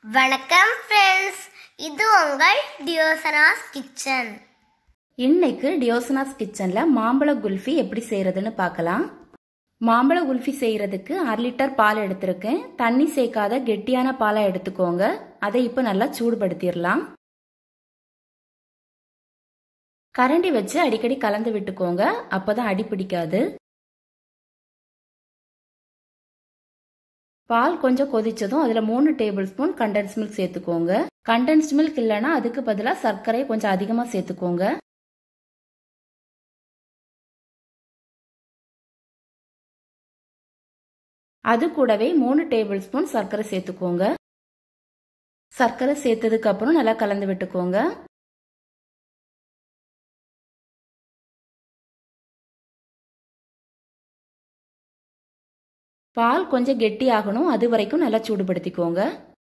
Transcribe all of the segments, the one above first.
வணக்கம் ஃப்ரெண்ட்ஸ் இது உங்கள் டியோசனாஸ் கிச்சன் இன்னைக்கு டியோசனாஸ் கிச்சனில் மாம்பழ குல்ஃபி எப்படி செய்கிறதுன்னு பார்க்கலாம் மாம்பழ குல்ஃபி செய்கிறதுக்கு அரை லிட்டர் பால் எடுத்திருக்கேன் தண்ணி சேர்க்காத கெட்டியான பாலை எடுத்துக்கோங்க அதை இப்போ நல்லா சூடுபடுத்திடலாம் கரண்டி வச்சு அடிக்கடி கலந்து விட்டுக்கோங்க அப்போதான் அடி பிடிக்காது பால் கொஞ்சம் கொதிச்சதும் அதில் மூணு டேபிள் ஸ்பூன் கண்டென்ஸ் மில்க் சேர்த்துக்கோங்க கண்டென்ஸ் மில்க் இல்லைன்னா அதுக்கு பதிலாக சர்க்கரை கொஞ்சம் அதிகமாக சேர்த்துக்கோங்க அது கூடவே மூணு டேபிள் ஸ்பூன் சர்க்கரை சேர்த்துக்கோங்க சர்க்கரை சேர்த்ததுக்கு அப்புறம் நல்லா கலந்து விட்டுக்கோங்க பால் கொஞ்சம் கெட்டி ஆகணும் அது வரைக்கும் நல்லா சூடுபடுத்திக்கோங்க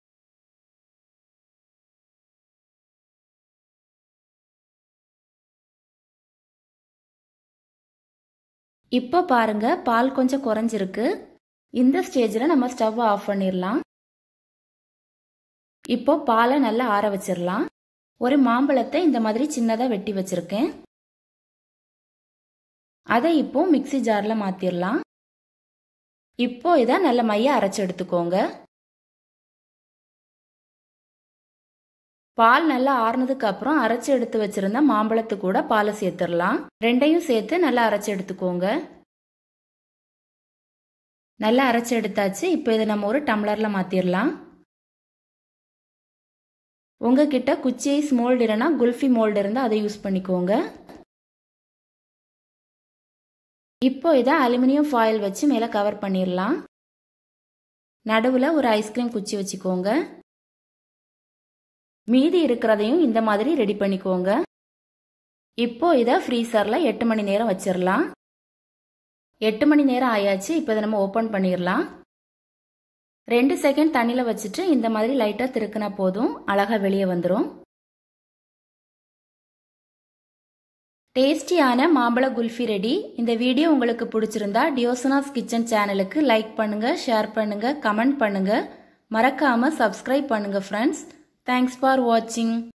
இப்போ பாருங்க பால் கொஞ்சம் குறைஞ்சிருக்கு இந்த ஸ்டேஜில் நம்ம ஸ்டவ் ஆஃப் பண்ணிடலாம் இப்போ பாலை நல்லா ஆற வச்சிடலாம் ஒரு மாம்பழத்தை இந்த மாதிரி சின்னதாக வெட்டி வச்சிருக்கேன் அதை இப்போ மிக்சி ஜாரில் மாற்றிடலாம் இப்போ இதை நல்ல மைய அரைச்சு எடுத்துக்கோங்க பால் நல்லா ஆறுனதுக்கு அப்புறம் அரைச்சு எடுத்து வச்சிருந்த மாம்பழத்து கூட பாலை சேர்த்துடலாம் ரெண்டையும் சேர்த்து நல்லா அரைச்சு எடுத்துக்கோங்க நல்லா அரைச்சு எடுத்தாச்சு இப்போ இதை நம்ம ஒரு டம்ளர்ல மாத்திரலாம் உங்ககிட்ட குச்சி ஐஸ் மோல்டு இல்லைன்னா குல்ஃபி மோல்டு இருந்தால் அதை யூஸ் பண்ணிக்கோங்க இப்போ இதை அலுமினியம் ஃபாயில் வச்சு மேலே கவர் பண்ணிடலாம் நடுவில் ஒரு ஐஸ்கிரீம் குச்சி வச்சுக்கோங்க மீதி இருக்கிறதையும் இந்த மாதிரி ரெடி பண்ணிக்கோங்க இப்போ இதை ஃப்ரீசரில் எட்டு மணி நேரம் வச்சிடலாம் எட்டு மணி நேரம் ஆயாச்சு இப்போ இதை நம்ம ஓப்பன் பண்ணிடலாம் ரெண்டு செகண்ட் தண்ணியில் வச்சுட்டு இந்த மாதிரி லைட்டாக திருக்குனா போதும் அழகாக வெளியே வந்துடும் டேஸ்டியான மாம்பழ குல்ஃபி ரெடி இந்த வீடியோ உங்களுக்கு பிடிச்சிருந்தா டியோசனாஸ் கிச்சன் சேனலுக்கு லைக் பண்ணுங்க ஷேர் பண்ணுங்க கமெண்ட் பண்ணுங்க மறக்காம சப்ஸ்கிரைப் பண்ணுங்க ஃப்ரெண்ட்ஸ் தேங்க்ஸ் ஃபார் வாட்சிங்